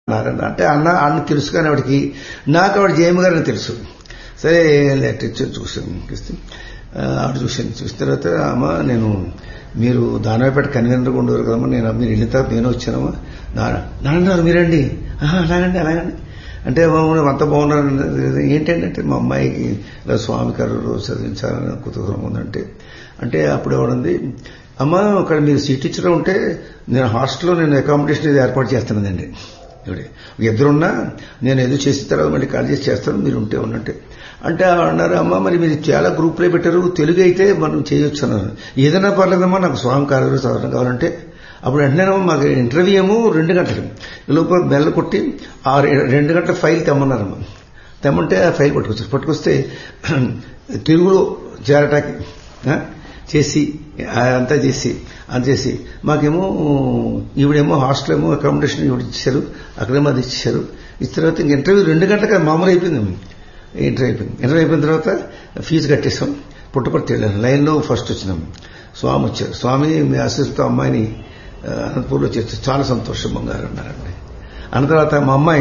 నారాయణ అంటే అన్న అన్న తెలుసు కానీ ఆవిడకి నాకు ఆవిడ జయమ్మ గారిని తెలుసు సరే లెటర్ చూసాను ఇస్తే ఆవిడ చూశాను చూసిన తర్వాత అమ్మ నేను మీరు దానవేపేట కన్వీనర్గా ఉండేవారు కదమ్మా నేను మీరు వెళ్ళిన తర్వాత నేను వచ్చానమ్మా నాన్న మీరండి అలాగండి అలాగండి అంటే అంత బాగున్నారు ఏంటంటే మా అమ్మాయికి ఇలా స్వామి గారు చదివించాలని కుతూహలం ఉందంటే అంటే అప్పుడు ఎవడంది అమ్మ అక్కడ మీరు సీట్ ఇచ్చడం ఉంటే నేను హాస్టల్లో నేను అకామిడేషన్ ఇది ఏర్పాటు చేస్తానండి ఇద్దరున్నా నేను ఏదో చేసిన తర్వాత మళ్ళీ కాల్ చేసి చేస్తాను మీరు ఉంటే ఉన్నట్టే అంటే అన్నారు అమ్మ మరి మీరు చాలా గ్రూప్లో పెట్టారు తెలుగు అయితే మనం చేయొచ్చు అన్నారు ఏదైనా పర్లేదమ్మా నాకు స్వామి కార్యక్రమం చదవడం కావాలంటే అప్పుడు వెంటనే మాకు ఇంటర్వ్యూ ఏమో రెండు గంటలు లోపల బెల్ల కొట్టి ఆ రెండు గంటల ఫైల్ తెమ్మన్నారమ్మా తెమ్మంటే ఆ ఫైల్ పట్టుకొచ్చారు పట్టుకొస్తే తెలుగులో చేరటానికి చేసి అంతా చేసి అంత చేసి మాకేమో ఈవిడేమో హాస్టల్ ఏమో అకామిడేషన్ ఈవిడ ఇచ్చారు అక్కడేమో అది ఇచ్చారు ఇచ్చిన తర్వాత ఇంక ఇంటర్వ్యూ రెండు గంటలకు మామూలు అయిపోయింది ఇంటర్వ్యూ అయిపోయింది ఇంటర్వ్యూ అయిపోయిన తర్వాత ఫీజు కట్టేసాం పుట్టపర్తి వెళ్ళాను లైన్లో ఫస్ట్ వచ్చినాం స్వామి వచ్చారు స్వామి మీ ఆశీస్సుతో అమ్మాయిని అనంతపూర్లో చేస్తే చాలా సంతోషం బంగారు అన్నారండి అన్న తర్వాత మా అమ్మాయి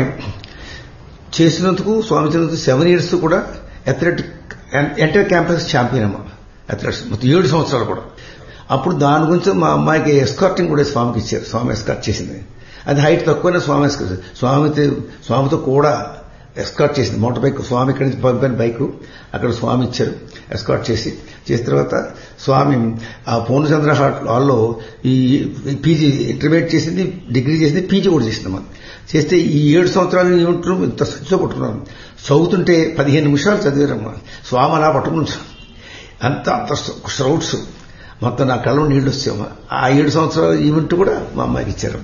చేసినందుకు స్వామి చేసినందుకు సెవెన్ ఇయర్స్ కూడా అథ్లెటిక్ ఎంటర్ క్యాంపస్ ఛాంపియన్ అమ్మ అథ్లెటిక్స్ మొత్తం ఏడు సంవత్సరాలు కూడా అప్పుడు దాని గురించి మా అమ్మాయికి ఎస్కార్టింగ్ కూడా స్వామికి ఇచ్చారు స్వామి ఎస్కార్ట్ చేసింది అది హైట్ తక్కువనే స్వామి ఎస్కార్ట్ స్వామితో స్వామితో కూడా ఎస్కార్ట్ చేసింది మోటార్ బైక్ స్వామి ఇక్కడి నుంచి పంపిన బైక్ అక్కడ స్వామి ఇచ్చారు ఎస్కార్ట్ చేసి చేసిన తర్వాత స్వామి ఆ పూర్ణచంద్ర హాల్లో ఈ పీజీ ఇంటర్మీడియట్ చేసింది డిగ్రీ చేసింది పీజీ కూడా చేసిందమ్మా చేస్తే ఈ ఏడు సంవత్సరాలు యూనిట్లు ఇంత సంచిలో పట్టుకున్నాను చదువుతుంటే పదిహేను నిమిషాలు చదివారమ్మా స్వామి అలా పట్టుకుని అంత అంత శ్రౌట్స్ మొత్తం నా కళ్ళలో నీళ్లు వచ్చామా ఆ ఏడు సంవత్సరాల ఈవెంట్ కూడా మా అమ్మాయికి ఇచ్చారు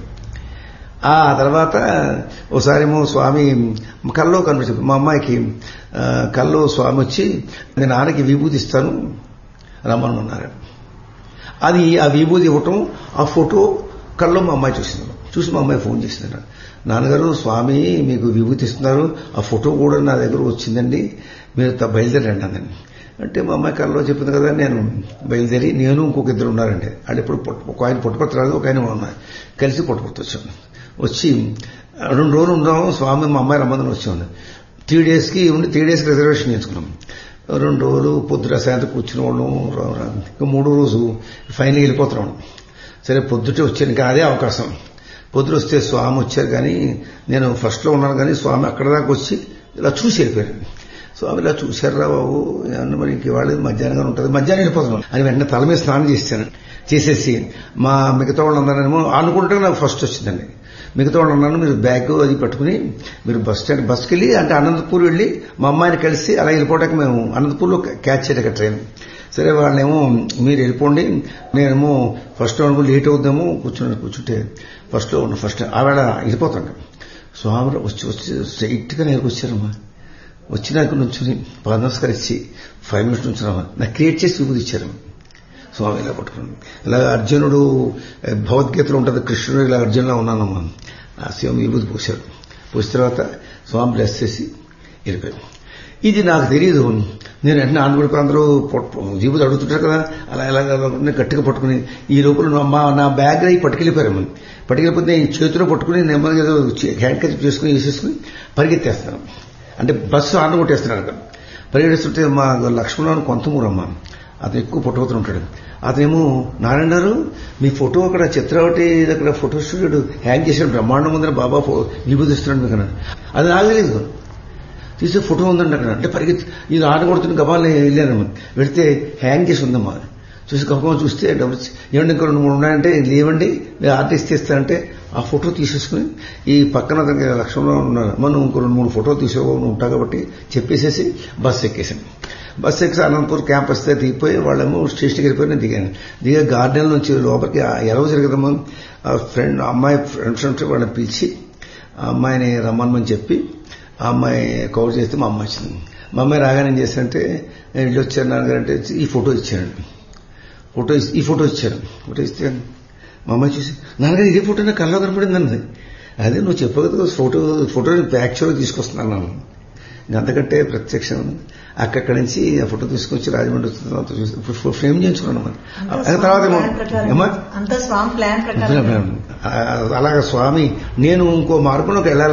ఆ తర్వాత ఓసారేమో స్వామి కల్లో కనిపించింది మా అమ్మాయికి కల్లో స్వామి వచ్చి నేను నాన్నకి విభూతి ఇస్తాను రమ్మనున్నారు అది ఆ విభూతి ఇవ్వటం ఆ ఫోటో కల్లో మా అమ్మాయి చూసింది చూసి మా అమ్మాయి ఫోన్ చేసింది నాన్నగారు స్వామి మీకు విభూతి ఇస్తున్నారు ఆ ఫోటో కూడా నా దగ్గర వచ్చిందండి మీరు బయలుదేరండి అందండి అంటే మా అమ్మాయి కళ్ళలో చెప్పింది కదా నేను బయలుదేరి నేను ఇంకొక ఇద్దరు ఉన్నారండి వాళ్ళు ఇప్పుడు ఒక ఆయన పుట్టుకొత్త రాదు ఒక ఆయన ఉన్నాయి కలిసి పుట్టుకొత్త వచ్చాను వచ్చి రెండు రోజులు ఉన్నాము స్వామి మా అమ్మాయి రమ్మందని వచ్చాము త్రీ డేస్కి ఉండి త్రీ డేస్కి రిజర్వేషన్ చేసుకున్నాం రెండు రోజులు పొద్దున సాయంత్రం కూర్చుని వాళ్ళం ఇంకా మూడో రోజు ఫైనల్ వెళ్ళిపోతున్నాం సరే పొద్దుటే వచ్చాను ఇంకా అదే అవకాశం పొద్దున వస్తే స్వామి వచ్చారు కానీ నేను ఫస్ట్లో ఉన్నాను కానీ స్వామి అక్కడ దాకా వచ్చి ఇలా చూసి వెళ్ళిపోయారు స్వామి ఇలా చూశారా బాబు అన్న మరి ఇంక వాళ్ళు మధ్యాహ్నంగా ఉంటుంది మధ్యాహ్నం వెళ్ళిపోతున్నాం అని వెంటనే తల మీద స్నానం చేశాను చేసేసి మా మిగతా వాళ్ళందరూ అనుకుంటే నాకు ఫస్ట్ వచ్చిందండి మిగతా వాళ్ళు అన్నాను మీరు బ్యాగ్ అది పట్టుకుని మీరు బస్ స్టాండ్ బస్కి వెళ్ళి అంటే అనంతపూర్ వెళ్ళి మా అమ్మాయిని కలిసి అలా వెళ్ళిపోవడానికి మేము అనంతపూర్లో క్యాచ్ చేయడానికి ట్రైన్ సరే వాళ్ళేమో మీరు వెళ్ళిపోండి నేనేమో ఫస్ట్ అనుకో లేట్ అవుద్దాము కూర్చుని కూర్చుంటే ఫస్ట్లో ఉన్న ఫస్ట్ ఆవేళ వెళ్ళిపోతాను స్వామి వచ్చి వచ్చి స్ట్రైట్గా నేరుకు వచ్చారమ్మా వచ్చినాక నుంచుని నమస్కరించి ఫైవ్ మినిట్స్ నుంచున్నామా నాకు క్రియేట్ చేసి విభూతి ఇచ్చారు స్వామి ఇలా పట్టుకున్నాను ఇలా అర్జునుడు భగవద్గీతలో ఉంటుంది కృష్ణుడు ఇలా అర్జునులా ఉన్నానమ్మా ఆ శివం విభూతి పోశారు పోసిన తర్వాత స్వామి బ్లెస్ చేసి వెళ్ళిపోయారు ఇది నాకు తెలియదు నేను వెంటనే ఆంధ్రప్రదేశ్ అందరూ విభూతి అడుగుతుంటారు కదా అలా ఇలా గట్టిగా పట్టుకుని ఈ లోపల మా నా బ్యాగ్ అయి పట్టుకెళ్ళిపోయారు పట్టుకెళ్ళిపోతే చేతిలో పట్టుకుని నెమ్మదిగా హ్యాండ్ కచ్ చేసుకుని వేసేసుకుని పరిగెత్తేస్తాను అంటే బస్సు ఆంధ్ర కొట్టేస్తున్నాడు అక్కడ పరిగెడుస్తుంటే మా లక్ష్మణరావు కొంతమూరమ్మ అతను ఎక్కువ పుట్టబోతూ ఉంటాడు అతనేమో నారాయణ గారు మీ ఫోటో అక్కడ చిత్రావటి దగ్గర ఫోటో స్టూడియో హ్యాంగ్ చేసిన బ్రహ్మాండం ముందర బాబా విభూతిస్తున్నాడు మీకు అన్నాడు అది నాకు తెలియదు తీసే ఫోటో ఉందండి అక్కడ అంటే పరిగెత్తి ఇది ఆట కొడుతున్న గబాలని వెళ్ళాను వెళితే హ్యాంగ్ చేసి ఉందమ్మా చూసి గబగబా చూస్తే డబ్బులు ఏమండి ఇంకా రెండు మూడు ఉన్నాయంటే లేవండి ఆర్టిస్ట్ ఇస్తానంటే ఆ ఫోటో తీసేసుకుని ఈ పక్కన అతనికి లక్ష్యంలో ఉన్నారు మనం ఇంకో రెండు మూడు ఫోటో తీసుకోవాలి ఉంటా కాబట్టి చెప్పేసేసి బస్సు ఎక్కేసాను బస్సు ఎక్కి అనంతపూర్ క్యాంపస్ దగ్గర దిగిపోయి వాళ్ళేమో స్టేషన్కి వెళ్ళిపోయి నేను దిగాను దిగా గార్డెన్ నుంచి లోపలికి ఎలా జరగదమ్మా ఫ్రెండ్ అమ్మాయి ఫ్రెండ్స్ ఉంటే వాళ్ళని పిలిచి ఆ అమ్మాయిని రమ్మనమని చెప్పి ఆ అమ్మాయి కవర్ చేస్తే మా అమ్మాయి వచ్చింది మా అమ్మాయి రాగానే ఏం చేశానంటే నేను వెళ్ళి వచ్చాను నాన్నగారంటే ఈ ఫోటో ఇచ్చానండి ఫోటో ఈ ఫోటో ఇచ్చాను ఫోటో ఇస్తే మా అమ్మాయి చూసి నాన్నగారు ఇదే ఫోటో నాకు కళ్ళలో కనపడింది అన్నది అదే నువ్వు చెప్పవు కదా ఫోటో ఫోటో యాక్చువల్గా తీసుకొస్తున్నాను అంతకంటే ప్రత్యక్షం అక్కడి నుంచి ఆ ఫోటో తీసుకొచ్చి రాజమండ్రి చూసి ఫ్రేమ్ చేయించుకున్నాను మరి తర్వాత అంతా స్వామి ప్లాన్ ప్రకారం అలాగే స్వామి నేను ఇంకో మార్గంలోకి వెళ్ళాలి